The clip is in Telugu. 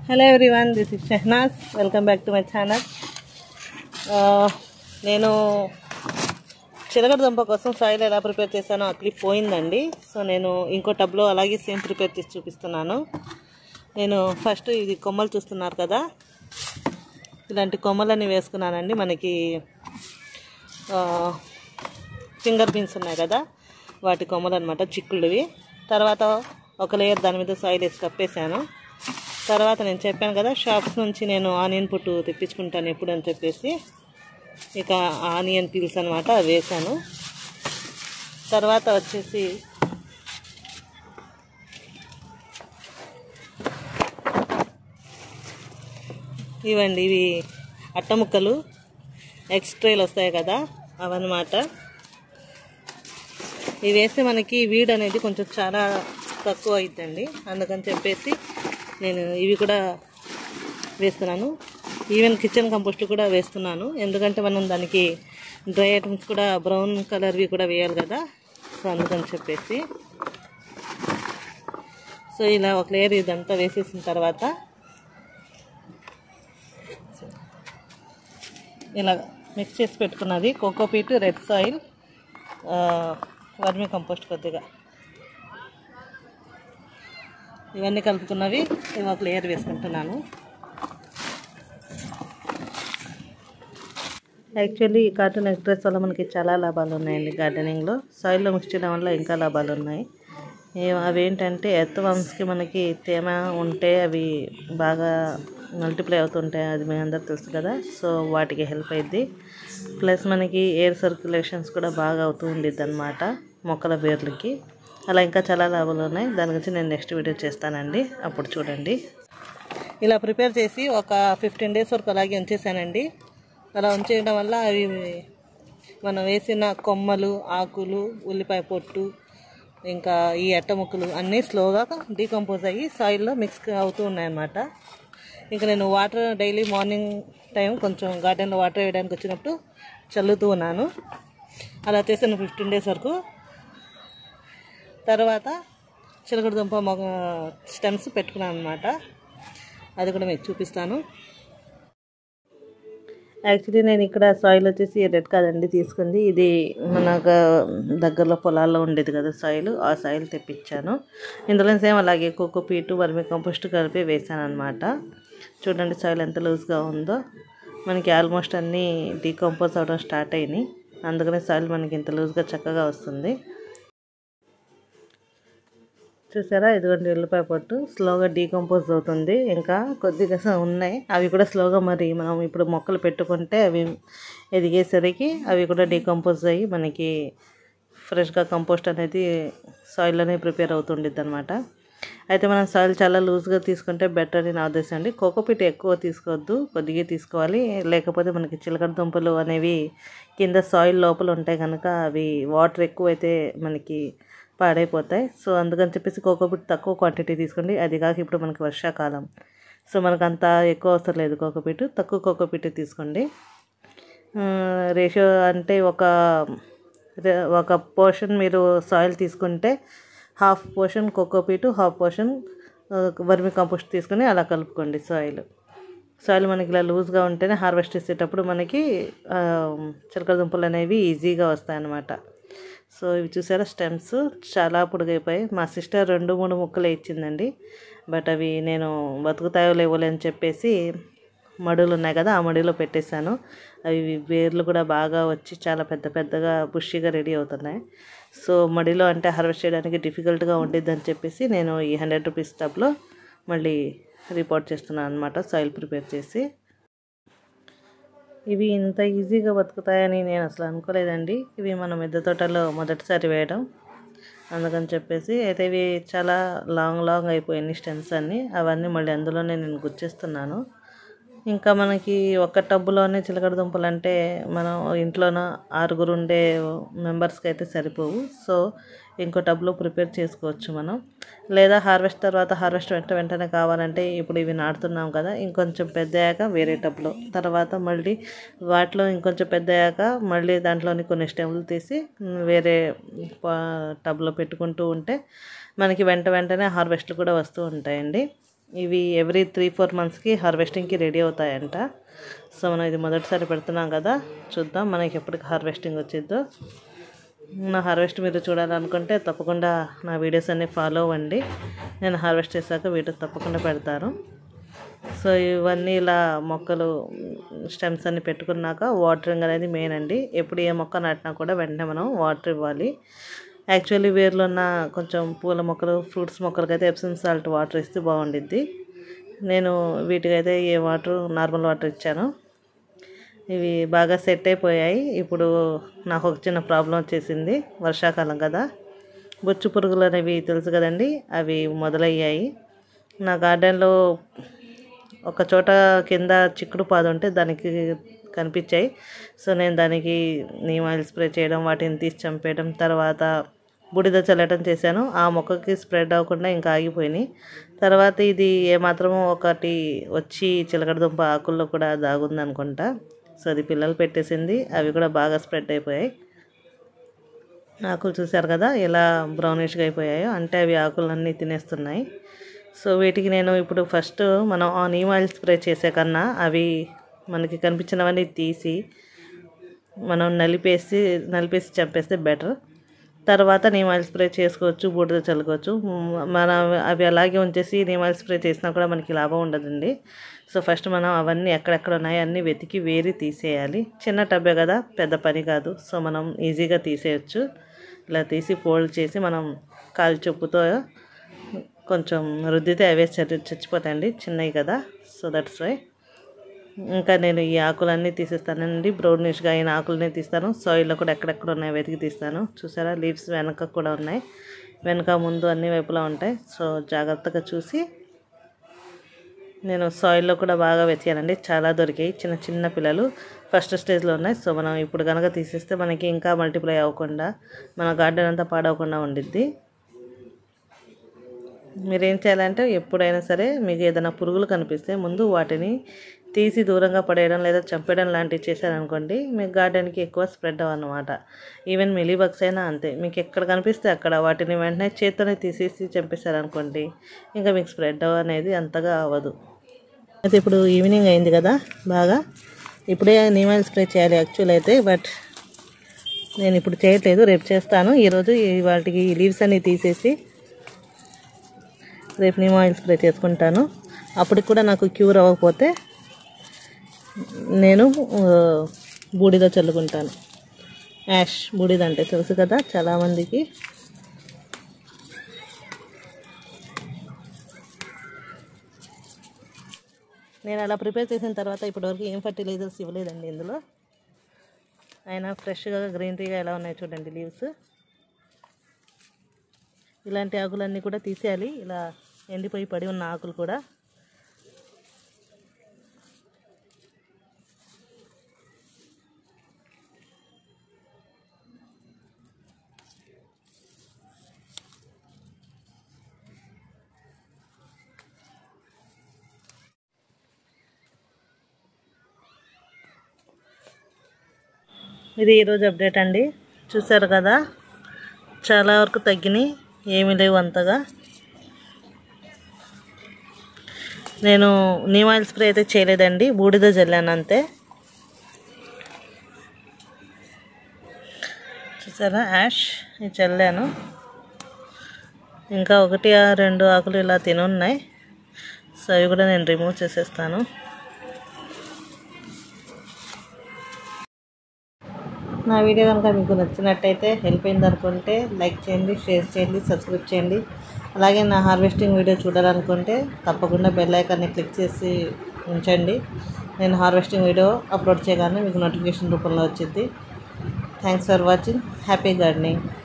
hello everyone this is Shehnaz welcome back to my channel నేను చిలకడ దుంప కోసం సాయిల్ ఎలా ప్రిపేర్ చేశానో ఆ క్లిప్ పోయిందండి సో నేను ఇంకో టబ్లో అలాగే సేమ్ ప్రిపేర్ చేసి చూపిస్తున్నాను నేను ఫస్ట్ ఇది కొమ్మలు చూస్తున్నారు కదా ఇలాంటి కొమ్మలన్నీ వేసుకున్నానండి మనకి ఫింగర్ బీన్స్ ఉన్నాయి కదా వాటి కొమ్మలు అనమాట చిక్కుళ్ళవి తర్వాత ఒక లేయర్ దాని మీద సాయిల్ వేసి కప్పేశాను తర్వాత నేను చెప్పాను కదా షాప్స్ నుంచి నేను ఆనియన్ పుట్టు తెప్పించుకుంటాను ఎప్పుడు అని చెప్పేసి ఇక ఆనియన్ పీల్స్ అనమాట అవి వేసాను తర్వాత వచ్చేసి ఇవండి ఇవి అట్ట ముక్కలు ఎక్స్ట్రాలు వస్తాయి కదా అవన్నమాట ఇవి వేస్తే మనకి వీడ్ అనేది కొంచెం చాలా తక్కువ అవుతుందండి అందుకని చెప్పేసి నేను ఇవి కూడా వేస్తున్నాను ఈవెన్ కిచెన్ కంపోస్ట్ కూడా వేస్తున్నాను ఎందుకంటే మనం దానికి డ్రై ఐటమ్స్ కూడా బ్రౌన్ కలర్వి కూడా వేయాలి కదా సో అందుకని చెప్పేసి సో ఇలా ఒక లేయర్ ఇదంతా వేసేసిన తర్వాత ఇలా మిక్స్ చేసి పెట్టుకున్నది cocopeat red soil vermicompost కొద్దిగా ఇవన్నీ కలుపుకున్నవి నేను ఒక లేయర్ వేసుకుంటున్నాను యాక్చువల్లీ ఈ కార్టూన్ ఎక్స్ప్రెస్ వల్ల మనకి చాలా లాభాలు ఉన్నాయండి గార్డెనింగ్లో సాయిల్లో మిక్స్ చేయడం వల్ల ఇంకా లాభాలు ఉన్నాయి ఏ- అవి ఏంటంటే ఎర్త్ వమ్స్కి మనకి తేమ ఉంటే అవి బాగా మల్టిప్లై అవుతుంటాయి అది మీ అందరికి తెలుసు కదా సో వాటికి హెల్ప్ అయింది ప్లస్ మనకి ఎయిర్ సర్క్యులేషన్స్ కూడా బాగా అవుతూ ఉండిద్ది అనమాట మొక్కల వేర్లకి అలా ఇంకా చాలా లాభాలు ఉన్నాయి దాని గురించి నేను నెక్స్ట్ వీడియో చేస్తానండి అప్పుడు చూడండి ఇలా ప్రిపేర్ చేసి ఒక ఫిఫ్టీన్ డేస్ వరకు అలాగే ఉంచేసానండి అలా ఉంచేయడం వల్ల అవి మనం వేసిన కొమ్మలు ఆకులు ఉల్లిపాయ పొట్టు ఇంకా ఈ అట్ట ముక్కలు అన్నీ స్లోగా డీకంపోజ్ అయ్యి సాయిల్లో మిక్స్ అవుతూ ఉన్నాయన్నమాట ఇంకా నేను వాటర్ డైలీ మార్నింగ్ టైం కొంచెం గార్డెన్లో వాటర్ వేయడానికి వచ్చినప్పుడు చల్లుతూ ఉన్నాను అలా చేసిన ఫిఫ్టీన్ డేస్ వరకు తర్వాత చిలకడ దుంప మొగ స్టెమ్స్ పెట్టుకున్నాను అనమాట అది కూడా మీకు చూపిస్తాను యాక్చువల్లీ నేను ఇక్కడ సాయిల్ వచ్చేసి రెడ్ కాదండి తీసుకుంది ఇది మన దగ్గరలో పొలాల్లో ఉండేది కదా సాయిల్ ఆ సాయిల్ తెప్పించాను ఇందులో సేమ్ అలాగే కోకో పీటు వర్మి కంపోస్ట్ కలిపి వేసాను అనమాట చూడండి సాయిల్ ఎంత లూజ్గా ఉందో మనకి ఆల్మోస్ట్ అన్నీ డీకంపోజ్ అవడం స్టార్ట్ అయినాయి అందుకనే సాయిల్ మనకి ఇంత లూజ్గా చక్కగా వస్తుంది చూసారా ఇదిగోండి ఉల్లిపాయ పొట్టు స్లోగా డీకంపోజ్ అవుతుంది ఇంకా కొద్దిగా స- ఉన్నాయి అవి కూడా స్లోగా మరి మనం ఇప్పుడు మొక్కలు పెట్టుకుంటే అవి ఎదిగేసరికి అవి కూడా డీకంపోజ్ అయ్యి మనకి ఫ్రెష్గా కంపోస్ట్ అనేది సాయిల్లోనే ప్రిపేర్ అవుతుండిద్ది అనమాట అయితే మనం సాయిల్ చాలా లూజ్గా తీసుకుంటే బెటర్ అని నా ఉద్దేశం అండి కోకోపీట్ ఎక్కువ తీసుకోవద్దు కొద్దిగా తీసుకోవాలి లేకపోతే మనకి చిలకడ దుంపలు అనేవి కింద సాయిల్ లోపల ఉంటాయి కనుక అవి వాటర్ ఎక్కువైతే మనకి పాడైపోతాయి సో అందుకని చెప్పేసి కోకోపీట్ తక్కువ క్వాంటిటీ తీసుకోండి అది కాక ఇప్పుడు మనకి వర్షాకాలం సో మనకు అంత ఎక్కువ అవసరం లేదు కోకోపీట్ తక్కువ కోకోపీట్ తీసుకోండి రేషియో అంటే ఒక రే- ఒక పోర్షన్ మీరు సాయిల్ తీసుకుంటే half portion cocopeat half portion vermicompost తీసుకొని అలా కలుపుకోండి సాయిల్ సాయిల్ మనకి ఇలా లూజ్గా ఉంటేనే హార్వెస్ట్ చేసేటప్పుడు మనకి ఆ, చిలకడ దుంపలు అనేవి ఈజీగా వస్తాయన్నమాట సో ఇవి చూసారా స్టెమ్స్ చాలా పొడుగైపోయాయి మా సిస్టర్ రెండు మూడు ముక్కలే ఇచ్చిందండి బట్ అవి నేను బతుకుతాయో లేవోలే అని చెప్పేసి మడులు ఉన్నాయి కదా ఆ మడిలో పెట్టేశాను అవి వేర్లు కూడా బాగా వచ్చి చాలా పెద్ద పెద్దగా బుషిగా రెడీ అవుతున్నాయి సో మడిలో అంటే హార్వెస్ట్ చేయడానికి డిఫికల్ట్గా ఉండిద్ది అని చెప్పేసి నేను ఈ హండ్రెడ్ రూపీస్ టబ్లో మళ్ళీ రిపోర్ట్ చేస్తున్నాను అనమాట సాయిల్ ప్రిపేర్ చేసి ఇవి ఇంత ఈజీగా బతుకుతాయని నేను అసలు అనుకోలేదండి ఇవి మన మిద్దె తోటలో మొదటిసారి వేయడం అందుకని చెప్పేసి అయితే ఇవి చాలా లాంగ్ లాంగ్ అయిపోయినాయి స్టెమ్స్ అన్నీ అవన్నీ మళ్ళీ అందులోనే నేను గుచ్చేస్తున్నాను ఇంకా మనకి ఒక టబ్బులోనే చిలకడ దుంపలు అంటే మనం ఇంట్లోన ఆరుగురు ఉండే మెంబర్స్కి అయితే సరిపోవు సో ఇంకో టబ్లో ప్రిపేర్ చేసుకోవచ్చు మనం లేదా హార్వెస్ట్ తర్వాత హార్వెస్ట్ వెంట వెంటనే కావాలంటే ఇప్పుడు ఇవి నాటుతున్నాం కదా ఇంకొంచెం పెద్ద అయ్యాక వేరే టబ్లో తర్వాత మళ్ళీ వాటిలో ఇంకొంచెం పెద్ద అయ్యాక మళ్ళీ దాంట్లోని కొన్ని స్టెమ్లు తీసి మ్, వేరే ప- టబ్లో పెట్టుకుంటూ ఉంటే మనకి వెంట వెంటనే హార్వెస్ట్లు కూడా వస్తూ ఉంటాయండి ఇవి ఎవ్రీ త్రీ ఫోర్ మంత్స్కి హార్వెస్టింగ్కి రెడీ అవుతాయంట సో మనం ఇది మొదటిసారి పెడుతున్నాం కదా చూద్దాం మనకి ఎప్పటికి హార్వెస్టింగ్ వచ్చిద్దో నా హార్వెస్ట్ మీరు చూడాలనుకుంటే తప్పకుండా నా వీడియోస్ అన్ని ఫాలో అవ్వండి నేను హార్వెస్ట్ చేశాక వీడియో తప్పకుండా పెడతాను సో ఇవన్నీ ఇలా మొక్కలు స్టెమ్స్ అన్ని పెట్టుకున్నాక వాటరింగ్ అనేది మెయిన్ అండి ఎప్పుడు ఏ మొక్క నాటినా కూడా వెంటనే మనం వాటర్ ఇవ్వాలి యాక్చువల్లీ వేర్లో ఉన్న కొంచెం పూల మొక్కలు ఫ్రూట్స్ మొక్కలకైతే ఎప్సమ్ సాల్ట్ వాటర్ ఇస్తే బాగుండిద్ది నేను వీటికైతే ఏ వాటర్ నార్మల్ వాటర్ ఇచ్చాను ఇవి బాగా సెట్ అయిపోయాయి ఇప్పుడు నాకు ఒక చిన్న ప్రాబ్లం వచ్చేసింది వర్షాకాలం కదా బొచ్చు పురుగులు అనేవి తెలుసు కదండి అవి మొదలయ్యాయి నా గార్డెన్లో ఒక చోట కింద చిక్కుడు పాదు ఉంటే దానికి కనిపించాయి సో నేను దానికి నీమ్ ఆయిల్ స్ప్రే చేయడం వాటిని తీసి చంపేయడం తర్వాత బూడిద చల్లటం చేశాను ఆ మొక్కకి స్ప్రెడ్ అవ్వకుండా ఇంకా ఆగిపోయినాయి తర్వాత ఇది ఏమాత్రమో ఒకటి వచ్చి చిలకడ దుంప ఆకుల్లో కూడా దాగుంది అనుకుంటా సో అది పిల్లలు పెట్టేసింది అవి కూడా బాగా స్ప్రెడ్ అయిపోయాయి ఆకులు చూశారు కదా ఎలా బ్రౌనిష్గా అయిపోయాయో అంటే అవి ఆకులన్నీ తినేస్తున్నాయి సో వీటికి నేను ఇప్పుడు ఫస్ట్ మనం ఆ నీమ్ ఆయిల్ స్ప్రే చేసే కన్నా అవి మనకి కనిపించినవన్నీ తీసి మనం నలిపేసి నలిపేసి చంపేస్తే బెటర్ తర్వాత నీమ్ ఆయిల్ స్ప్రే చేసుకోవచ్చు బూడిద చల్లుకోవచ్చు మనం అవి అలాగే ఉంచేసి నీమ్ ఆయిల్ స్ప్రే చేసినా కూడా మనకి లాభం ఉండదండి సో ఫస్ట్ మనం అవన్నీ ఎక్కడెక్కడ ఉన్నాయో అన్నీ వెతికి వేరి తీసేయాలి చిన్న టబ్బే కదా పెద్ద పని కాదు సో మనం ఈజీగా తీసేయచ్చు ఇలా తీసి ఫోల్డ్ చేసి మనం కాలు చెప్పుతో కొంచెం రుద్దితే అవే చచ్చి చచ్చిపోతాయండి చిన్నవి కదా సో దట్స్ వై ఇంకా నేను ఈ ఆకులన్నీ తీసేస్తానండి బ్రౌనిష్గా అయిన ఆకులనే తీస్తాను సాయిల్లో కూడా ఎక్కడెక్కడ ఉన్నాయో వెతికి తీస్తాను చూసారా లీవ్స్ వెనక కూడా ఉన్నాయి వెనక ముందు అన్ని వైపులా ఉంటాయి సో జాగ్రత్తగా చూసి నేను సాయిల్లో కూడా బాగా వెతికానండి చాలా దొరికాయి చిన్న చిన్న పిల్లలు ఫస్ట్ స్టేజ్లో ఉన్నాయి సో మనం ఇప్పుడు కనుక తీసేస్తే మనకి ఇంకా మల్టిప్లై అవ్వకుండా మన గార్డెన్ అంతా పాడవకుండా ఉండిద్ది మీరేం చేయాలంటే ఎప్పుడైనా సరే మీకు ఏదైనా పురుగులు కనిపిస్తే ముందు వాటిని తీసి దూరంగా పడేయడం లేదా చంపేయడం లాంటివి చేశారనుకోండి మీ గార్డెన్కి ఎక్కువ స్ప్రెడ్ అవ్వన్నమాట ఈవెన్ మిలీబగ్స్ అయినా అంతే మీకు ఎక్కడ కనిపిస్తే అక్కడ వాటిని వెంటనే చేత్తోనే తీసేసి చంపేశారనుకోండి ఇంకా మీకు స్ప్రెడ్ అనేది అంతగా అవ్వదు అయితే ఇప్పుడు ఈవినింగ్ అయింది కదా బాగా ఇప్పుడే నీమాయిల్ స్ప్రే చేయాలి యాక్చువల్ అయితే బట్ నేను ఇప్పుడు చేయట్లేదు రేపు చేస్తాను ఈరోజు వాటికి లీవ్స్ అన్ని తీసేసి రేపు నీమ్ ఆయిల్ స్ప్రే చేసుకుంటాను అప్పటికి కూడా నాకు క్యూర్ అవ్వకపోతే నేను బూడిద చల్లుకుంటాను యాష్ బూడిద అంటే తెలుసు కదా చాలామందికి నేను అలా ప్రిపేర్ చేసిన తర్వాత ఇప్పటివరకు ఏం ఫర్టిలైజర్స్ ఇవ్వలేదండి ఇందులో అయినా ఫ్రెష్గా గ్రీనరీగా ఎలా ఉన్నాయో చూడండి లీవ్స్ ఇలాంటి ఆకులన్నీ కూడా తీసేయాలి ఇలా ఎండిపోయి పడి ఉన్న ఆకులు కూడా ఇది ఈరోజు అప్డేట్ అండి చూసారు కదా చాలా వరకు తగ్గినాయి ఏమీ లేవు అంతగా నేను నీమ్ ఆయిల్ స్ప్రే అయితే చేయలేదండి బూడిద జల్లాను అంతే చూసారా యాష్ ఇది చల్లాను ఇంకా ఒకటి ఆ రెండు ఆకులు ఇలా తినున్నాయి సో అవి కూడా నేను రిమూవ్ చేసేస్తాను నా వీడియో కనుక మీకు నచ్చినట్టయితే హెల్ప్ అయింది అనుకుంటే లైక్ చేయండి షేర్ చేయండి సబ్స్క్రైబ్ చేయండి అలాగే నా హార్వెస్టింగ్ వీడియో చూడాలనుకుంటే తప్పకుండా బెల్ ఐకాన్ని క్లిక్ చేసి ఉంచండి నేను హార్వెస్టింగ్ వీడియో అప్లోడ్ చేయగానే మీకు నోటిఫికేషన్ రూపంలో వచ్చింది thanks for watching happy gardening